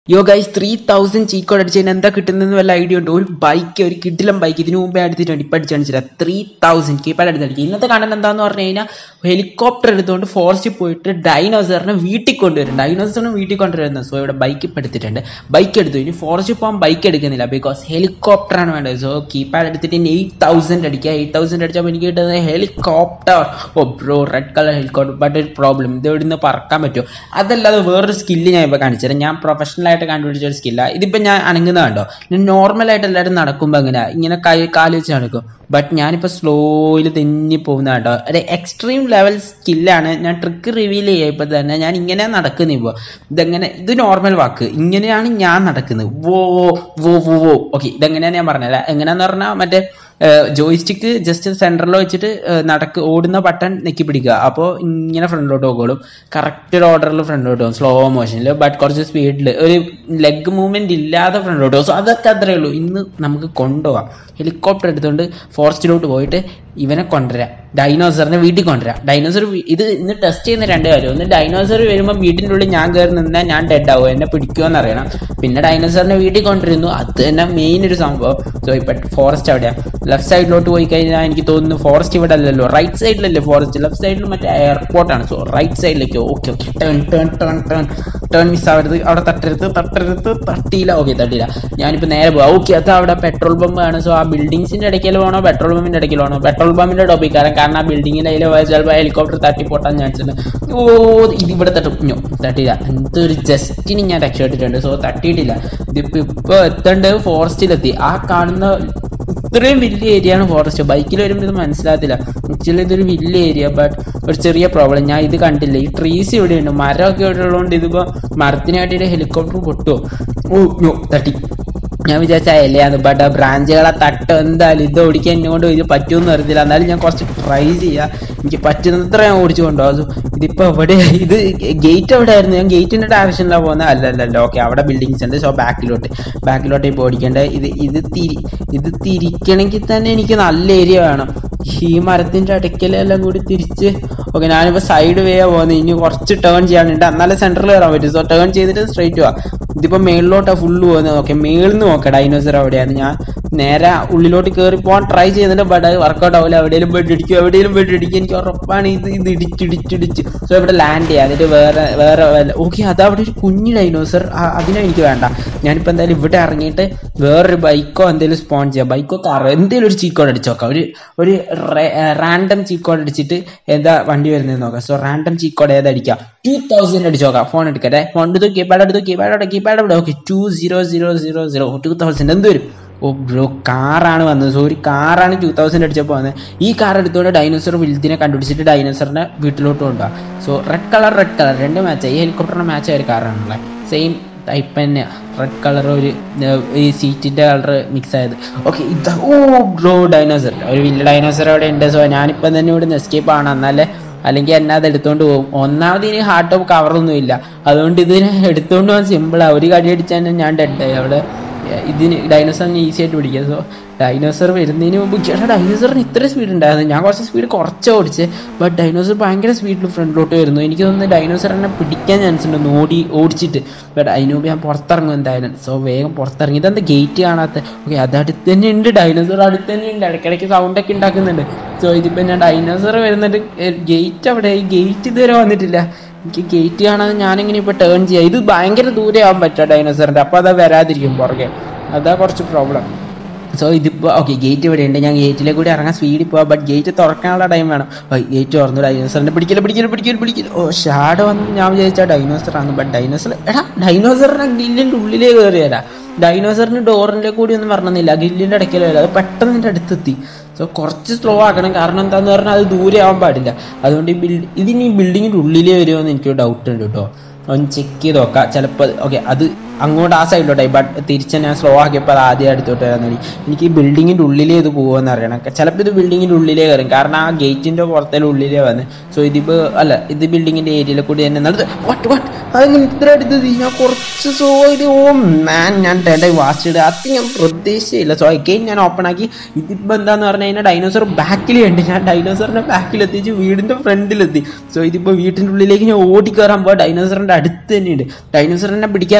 യോ guys three thousand cheat code അടിച്ചതിന് എന്താ കിട്ടുന്നതെന്ന് വല്ല ഐഡിയ ഉണ്ട് ഒരു ബൈക്ക് ഒരു കിഡിലം ബൈക്ക് ഇതിനു മുമ്പേ എടുത്തിട്ടുണ്ട് ഇപ്പം അടിച്ച് കാണിച്ചില്ല ത്രീ തൗസൻഡ് കീപ്പാഡ് എടുത്തടിക്കും ഇന്നത്തെ കാണാൻ എന്താന്ന് പറഞ്ഞു കഴിഞ്ഞാൽ ഹെലികോപ്റ്റർ എടുത്തുകൊണ്ട് ഫോറസ്റ്റിൽ പോയിട്ട് ഡൈനോസറിനെ വീട്ടിൽ കൊണ്ടുവരും ഡൈനോസറിനെ വീട്ടിൽ കൊണ്ടുവരുന്നത് സോ ഇവിടെ ബൈക്ക് ഇപ്പം എടുത്തിട്ടുണ്ട് ബൈക്ക് എടുത്തു ഇനി ഫോറസ്റ്റിൽ പോകാൻ ബൈക്ക് എടുക്കുന്നില്ല ബിക്കോസ് ഹെലികോപ്റ്ററാണ് വേണ്ടത് സോ കീപ്പാഡ് എടുത്തിട്ട് ഇനി എയ്റ്റ് തൗസൻഡ് അടിക്കുക എയ്റ്റ് തൗസൻഡ് അടിച്ചപ്പോൾ എനിക്ക് കിട്ടുന്നത് helicopter oh bro red colour helicopter but ഒരു പ്രോബ്ലം ഇത് ഇവിടുന്ന് പറക്കാൻ പറ്റുമോ അതല്ലാതെ വേറൊരു സ്കില്ല് ഞാൻ ഇപ്പോൾ കാണിച്ചുതരാം ഞാൻ പ്രൊഫഷണൽ ആയിട്ട് കണ്ടുപിടിച്ച ഒരു സ്കില്ലാണ് ഇതിപ്പോൾ ഞാൻ അനങ്ങുന്നത് കണ്ടോ ഞാൻ നോർമലായിട്ട് എല്ലാവരും നടക്കുമ്പോൾ എങ്ങനെയാ ഇങ്ങനെ കൈ കാല് വെച്ച് നടക്കും ബട്ട് ഞാനിപ്പോൾ സ്ലോയിൽ തെന്നി പോകുന്ന കണ്ടോ ഒരു എക്സ്ട്രീം ലെവൽ സ്കില്ലാണ് ഞാൻ ട്രിക്ക് റിവീൽ ചെയ്യുമ്പോൾ തന്നെ ഞാൻ ഇങ്ങനെ നടക്കുന്ന ഇപ്പോൾ ഇതെങ്ങനെ ഇത് നോർമൽ വാക്ക് ഇങ്ങനെയാണ് ഞാൻ നടക്കുന്നത് വോ വോ വോ വോ ഓക്കെ ഇതെങ്ങനെയാണ് ഞാൻ പറഞ്ഞത് എങ്ങനെയാന്ന് പറഞ്ഞാൽ മറ്റേ ജോയിസ്റ്റിക്ക് ജസ്റ്റ് സെൻറ്ററിൽ വെച്ചിട്ട് ഏഹ്, നടക്ക് ഓടുന്ന ബട്ടൺ നെക്കി പിടിക്കുക അപ്പോൾ ഇങ്ങനെ ഫ്രണ്ടിലോട്ട് പോകും കറക്റ്റ് ഒരു ഓർഡറിൽ ഫ്രണ്ടിലോട്ട് പോകും സ്ലോ മോഷനിൽ ബട്ട് കുറച്ച് സ്പീഡിൽ ഒരു ലെഗ് മൂവ്മെന്റ് ഇല്ലാതെ ഫ്രണ്ടിലോട്ട് പോകും സോ അതൊക്കെ അത്രേ ഉള്ളൂ ഇന്ന് നമുക്ക് കൊണ്ടുപോകാം ഹെലികോപ്റ്റർ എടുത്തുകൊണ്ട് ഫോറസ്റ്റിലോട്ട് പോയിട്ട് ഇവനെ കൊണ്ടുവരാം ഡൈനോസറിനെ വീട്ടിൽ കൊണ്ടുവരാം ഡൈനോസർ ഇത് ഇന്ന് ടെസ്റ്റ് ചെയ്യുന്ന രണ്ട് കാര്യം ഒന്ന് ഡൈനോസർ വരുമ്പോൾ വീട്ടിൻ്റെ ഉള്ളിൽ ഞാൻ കയറി നിന്നാൽ ഞാൻ ഡെഡ് ആവും എന്നെ പിടിക്കുമെന്ന് അറിയണം പിന്നെ ഡൈനോസറിനെ വീട്ടിൽ കൊണ്ടുവരുന്നു അത് തന്നെ മെയിൻ ഒരു സംഭവം സോ ഇപ്പം ഫോറസ്റ്റ് അവിടെയാണ് ലെഫ്റ്റ് സൈഡിലോട്ട് പോയി കഴിഞ്ഞാൽ എനിക്ക് തോന്നുന്നു ഫോറസ്റ്റ് ഇവിടെ അല്ലല്ലോ റൈറ്റ് സൈഡിലല്ലേ ഫോറസ്റ്റ് ലെഫ്റ്റ് സൈഡിൽ മറ്റേ എയർപോർട്ടാണ് സോ റൈറ്റ് സൈഡിലേക്ക് okay okay turn turn turn turn turn miss ആവരുത് അവിടെ തട്ടരുത് തട്ടരുത് തട്ടിയില്ല ഓക്കെ തട്ടിയില്ല ഞാനിപ്പോൾ നേരെ പോവാം ഓക്കെ അത് അവിടെ പെട്രോൾ പമ്പ് ആണ് സോ ആ ബിൽഡിങ്സിന്റെ ഇടയ്ക്കൽ പോകണോ പെട്രോൾ പമ്പിന്റെ ഇടയ്ക്കൽ പോകണോ പെട്രോൾ പമ്പിന്റെ ടോപ്പിക് കാരണം കാരണം ആ ബിൽഡിങ്ങിന്റെ അതിൽ പോയാൽ ചിലപ്പോൾ ഹെലികോപ്റ്റർ തട്ടി പൊട്ടാൻ ചാൻസ് ഉണ്ട് ഓ ഇത് ഇവിടെ തട്ടും ഞോ, തട്ടിയില്ല എന്തൊരു ജസ്റ്റിന് ഞാൻ രക്ഷപ്പെട്ടിട്ടുണ്ട് സോ തട്ടിയിട്ടില്ല ഇതിപ്പോ ഇപ്പൊ എത്തേണ്ടത് ഫോറസ്റ്റിലെത്തി ആ കാണുന്ന ഇത്രയും വലിയ ഏരിയ ആണ് ഫോറസ്റ്റ് ബൈക്കിൽ വരുമ്പോൾ ഇത് മനസ്സിലാകത്തില്ല ആക്ച്വലി ഇതൊരു വലിയ ഏരിയ ബട്ട് ഒരു ചെറിയ പ്രോബ്ലം ഞാൻ ഇത് കണ്ടില്ല ഈ ട്രീസ് ഇവിടെയുണ്ട് മരമൊക്കെ ഇവിടെ ഉള്ളതുകൊണ്ട് ഇതിപ്പോ മരത്തിന് വേണ്ടിയിട്ട് ഹെലികോപ്റ്റർ പൊട്ടുമോ ഓ ഞോ, തട്ടി ഞാൻ വിചാരിച്ച ഇലയാന്ന് ബട്ട് ആ ബ്രാഞ്ചുകളെ തട്ടോ എന്തായാലും ഇത് ഓടിക്കാൻ എന്നെ കൊണ്ട് ഇത് പറ്റുമെന്ന് അറിയത്തില്ല എന്നാലും ഞാൻ കുറച്ച് ട്രൈ ചെയ്യാം എനിക്ക് പറ്റുന്നത്ര ഞാൻ ഓടിച്ചു കൊണ്ടുപോകും അത് ഇതിപ്പോ എവിടെ ഇത് ഗേറ്റ് എവിടെ ആയിരുന്നു ഞാൻ ഗേറ്റിന്റെ ഡയറക്ഷനിലാണ് പോകുന്നത് അല്ല അല്ല അല്ല ഓക്കെ അവിടെ ബിൽഡിങ്സ് ഉണ്ട് സോ ബാക്കിലോട്ട് ബാക്കിലോട്ട് ഇപ്പോൾ ഓടിക്കേണ്ടത് ഇത് ഇത് തിരി ഇത് തിരിക്കണമെങ്കിൽ തന്നെ എനിക്ക് നല്ല ഏരിയ വേണം ഈ മരത്തിന്റെ അടുക്കലെല്ലാം കൂടി തിരിച്ച് ഓക്കെ ഞാനിപ്പോ സൈഡ് വേ പോകുന്നത് ഇനി കുറച്ച് ടേൺ ചെയ്യാനുണ്ട് എന്നാലേ സെന്ററിൽ കയറാൻ പറ്റും സോ ടേൺ ചെയ്തിട്ട് സ്ട്രൈറ്റ് പോവാ ഇതിപ്പോ മേളിലോട്ടാ ഫുള്ള് പോകുന്നത് ഓക്കെ മേളിൽ നിന്ന് നോക്കാം ഡൈനോസർ എവിടെയാണ് ഞാൻ നേരെ ഉള്ളിലോട്ട് കയറി പോകാൻ ട്രൈ ചെയ്യുന്നുണ്ട് ബട്ട് അത് വർക്കൗട്ട് ആവില്ല എവിടെയെങ്കിലും ബെഡ് ഇടിക്കും എവിടെയെങ്കിലും ബെഡ് ഇടിക്കും എനിക്ക് ഉറപ്പാണ് ഇത് ഇത് ഇടിച്ചിടിച്ചിടിച്ച് സോ ഇവിടെ ലാൻഡ് ചെയ്യാം എന്നിട്ട് വേറെ വേറെ ഓക്കെ അത് അവിടെ ഒരു കുഞ്ഞു ഡൈനോസർ അതിനെ എനിക്ക് വേണ്ട ഞാനിപ്പോൾ എന്തായാലും ഇവിടെ ഇറങ്ങിയിട്ട് വേറൊരു ബൈക്കോ എന്തെങ്കിലും സ്പോൺ ചെയ്യാം ബൈക്കോ കാറോ എന്തെങ്കിലും ഒരു ചീക്കോഡ് അടിച്ച് നോക്കാം ഒരു ഒരു റാൻഡം ചീക്കോഡ് അടിച്ചിട്ട് എന്താ വണ്ടി വരുന്നത് നോക്കാം സോ റാൻഡം ചീക്കോഡ് ഏതാ അടിക്കാം ടൂ തൗസൻഡ് അടിച്ച് നോക്കാം ഫോൺ എടുക്കട്ടെ ഫോൺ എടുത്തു കീപാഡ് എടുത്തു കീപാഡ് അവിടെ കീപാഡ് അവിടെ okay two zero zero zero zero two thousand എന്ത് വരും ഓ ബ്രോ കാറാണ് വന്നത് സോ ഒരു കാറാണ് ടൂ തൗസൻഡ് അടിച്ചപ്പോൾ വന്നത് ഈ കാർ എടുത്തുകൊണ്ട് ഡൈനോസർ വിൽദിനെ കണ്ടുപിടിച്ചിട്ട് ഡൈനോസറിനെ വീട്ടിലോട്ട് കൊണ്ടുപോകാം so red colour red colour രണ്ട് മാച്ച് ഈ ഹെലികോപ്റ്ററിന്റെ മാച്ച് ഒരു കാറാണല്ലേ സെയിം ടൈപ്പ് തന്നെ റെഡ് കളർ ഒരു ഏർ, ഈ സീറ്റിന്റെ കളർ മിക്സ് ആയത് ഓക്കെ ഇതാ ഓ ബ്രോ ഡൈനോസർ ഒരു വലിയ ഡൈനോസർ അവിടെ ഉണ്ട് സോ ഞാനിപ്പം തന്നെ ഇവിടെ എസ്കേപ്പ് ആണ് എന്നാലേ അല്ലെങ്കിൽ എന്നെ അത് എടുത്തോണ്ട് പോകും ഒന്നാമത് ഇനി ഹാർട്ട് ടോപ്പ് കവറൊന്നും ഇല്ല അതുകൊണ്ട് ഇതിനെ എടുത്തോണ്ട് പോകാൻ സിമ്പിളാണ് ഒരു കടി അടിച്ചാൽ ഞാൻ ഡെഡായി അവിടെ ഇതിന് ഡൈനോസറിന് ഈസി ആയിട്ട് പിടിക്കാം സോ ഡൈനോസർ വരുന്നതിന് മുമ്പ് ചേട്ടാ ഡൈനോസറിന് ഇത്ര സ്പീഡ് ഉണ്ടായിരുന്നു ഞാൻ കുറച്ച് സ്പീഡ് കുറച്ച് ഓടിച്ച് ബട്ട് ഡൈനോസർ ഭയങ്കര സ്പീഡിൽ ഫ്രണ്ടിലോട്ട് വരുന്നു എനിക്ക് തോന്നുന്നു ഡൈനോസർ എന്നെ പിടിക്കാൻ ചാൻസ് ഉണ്ട് ഓടി ഓടിച്ചിട്ട് ബട്ട് അതിന് മുമ്പ് ഞാൻ പുറത്തിറങ്ങും എന്തായാലും സോ വേഗം പുറത്തിറങ്ങി ഇതെന്താ ഗേറ്റ് കാണാത്ത ഓക്കെ അത് അടുത്ത് തന്നെ ഉണ്ട് ഡൈനോസർ അടുത്ത് തന്നെ ഉണ്ട് ഇടയ്ക്കിടയ്ക്ക് സൗണ്ട് ഒക്കെ ഉണ്ടാക്കുന്നുണ്ട് സോ ഇതിപ്പോൾ ഞാൻ ഡൈനോസർ വരുന്നുണ്ട് ഗേറ്റ് അവിടെ ഈ ഗേറ്റ് ഇതുവരെ വന്നിട്ടില്ല എനിക്ക് ഗേറ്റ് കാണാതെ ഞാനിങ്ങനെ ഇപ്പോൾ ടേൺ ചെയ്യാം ഇത് ഭയങ്കര ദൂരെ ആവാൻ പറ്റുക ഡൈനോസറിൻ്റെ അപ്പോൾ അതാ വരാതിരിക്കും പുറകെ അതാ കുറച്ച് പ്രോബ്ലം സോ ഇതിപ്പോൾ ഓക്കെ ഗേറ്റ് ഇവിടെ ഉണ്ട് ഞാൻ ഗേറ്റിലേക്ക് കൂടി ഇറങ്ങാൻ സ്പീഡിൽ പോവാം ബട്ട് ഗേറ്റ് തുറക്കാനുള്ള ടൈം വേണം ഗേറ്റ് തുറന്നു ഡൈനോസറിനെ പിടിക്കല് പിടിക്കല് പിടിക്കല് പിടിക്കല് ഓ ഷാഡോ വന്ന് ഞാൻ വിചാരിച്ചാൽ ഡൈനോസർ ആണ് ബട്ട് ഡൈനോസർ എടാ ഡൈനോസറിനെ ഗ്രില്ലിൻ്റെ ഉള്ളിലേ കയറിയതാ ഡൈനോസറിന് ഡോറിൻ്റെ കൂടി ഒന്നും പറഞ്ഞില്ല ഗ്രില്ലിൻ്റെ ഇടയ്ക്കൽ വരാം അത് പെട്ടെന്ന് എൻ്റെ അടുത്തെത്തി സോ കുറച്ച് സ്ലോ ആക്കണം കാരണം എന്താന്ന് പറഞ്ഞാൽ അത് ദൂരെ ആവാൻ പാടില്ല അതുകൊണ്ട് ഈ ബിൽഡ് ഇതിനി ബിൽഡിങ്ങിൻ്റെ ഉള്ളിലേ വരുമോ എന്ന് എനിക്ക് ഡൗട്ട് ഉണ്ട് കേട്ടോ ഒന്ന് ചെക്ക് ചെയ്ത് നോക്കാം ചിലപ്പോൾ ഓക്കെ അത് അങ്ങോട്ട് ആ സൈഡിലോട്ടായി ബട്ട് തിരിച്ച് ഞാൻ സ്ലോ ആക്കിയപ്പോൾ അത് ആദ്യം അടുത്തോട്ട് വരാൻ തുടങ്ങി എനിക്ക് ഈ ബിൽഡിങ്ങിൻ്റെ ഉള്ളിലേ ഇത് പോകുമെന്ന് അറിയണം ചിലപ്പോൾ ഇത് ബിൽഡിങ്ങിൻ്റെ ഉള്ളിലേ കയറും കാരണം ആ ഗേറ്റിൻ്റെ പുറത്തെ ഉള്ളിലേ വന്ന് സോ ഇതിപ്പോൾ അല്ല ഇത് ബിൽഡിങ്ങിൻ്റെ ഏരിയയിൽ കൂടി തന്നെ നടത്ത് വട്ട് വട്ട് അതിങ്ങനെ ഇത്ര അടുത്തത് ഞാൻ കുറച്ച് സോ ഇത് ഓ മാൻ ഞാൻ ടെഡ വാസ്റ്റ് ഇടുക അത് ഞാൻ പ്രതീക്ഷയില്ല സോ അഗെയിൻ ഞാൻ ഓപ്പൺ ആക്കി ഇതിപ്പോൾ എന്താന്ന് പറഞ്ഞു കഴിഞ്ഞാൽ ഡൈനോസർ ബാക്കിൽ ഉണ്ട് ഞാൻ ഡൈനോസറിൻ്റെ ബാക്കിൽ എത്തിച്ച് വീടിൻ്റെ ഫ്രണ്ടിലെത്തി സോ ഇതിപ്പോൾ വീട്ടിൻ്റെ ഉള്ളിലേക്ക് ഞാൻ ഓടി കയറാൻ പോകാം ഡൈനോസറിൻ്റെ അടുത്ത് തന്നെയുണ്ട് ഡൈനോസറിനെ പിടിക്കാന്ന് പറ്റത്തില്ല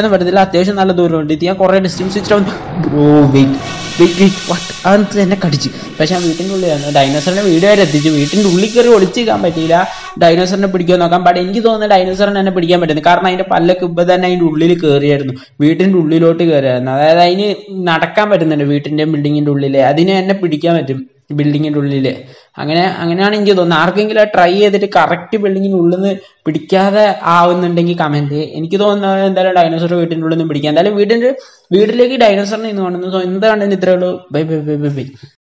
അത്യാവശ്യം നല്ല ദൂരമുണ്ട് ഇത് ഞാൻ കുറേ ഡിസ്റ്റൻസ് വെച്ചിട്ട് bro wait wait wait what അത് എന്നെ കടിച്ചു പക്ഷെ ഞാൻ വീട്ടിൻ്റെ ഉള്ളിലാണ് ഡൈനോസറിനെ വീട് വരെ എത്തിച്ചു വീട്ടിൻ്റെ ഉള്ളിൽ കയറി ഒളിച്ചിരിക്കാൻ പറ്റിയില്ല ഡൈനോസറിനെ പിടിക്കാൻ നോക്കാൻ പാടെ എനിക്ക് തോന്നുന്നത് ഡൈനോസറിനെ എന്നെ പിടിക്കാൻ പറ്റുന്നു കാരണം അതിന്റെ പല്ലൊക്കെ ഇപ്പൊ തന്നെ അതിന്റെ ഉള്ളിൽ കയറിയായിരുന്നു വീട്ടിന്റെ ഉള്ളിലോട്ട് കയറിയായിരുന്നു അതായത് അതിന് നടക്കാൻ പറ്റുന്നുണ്ട് വീട്ടിന്റെ ബിൽഡിങ്ങിന്റെ ഉള്ളില് അതിന് എന്നെ പിടിക്കാൻ പറ്റും ബിൽഡിങ്ങിന്റെ ഉള്ളില് അങ്ങനെ അങ്ങനെയാണ് എനിക്ക് തോന്നുന്നത് ആർക്കെങ്കിലും ട്രൈ ചെയ്തിട്ട് കറക്റ്റ് ബിൽഡിങ്ങിന്റെ ഉള്ളിൽ നിന്ന് പിടിക്കാതെ ആവുന്നുണ്ടെങ്കിൽ കമന്റ് എനിക്ക് തോന്നുന്നത് എന്തായാലും ഡൈനോസർ വീട്ടിന്റെ ഉള്ളിൽ നിന്ന് പിടിക്കാം എന്തായാലും വീടിന്റെ വീട്ടിലേക്ക് ഡൈനോസറിനെ ഇന്ന് കൊണ്ടുവന്നു സോ എന്താണ് ഇത്രയുള്ളൂ bye bye bye bye by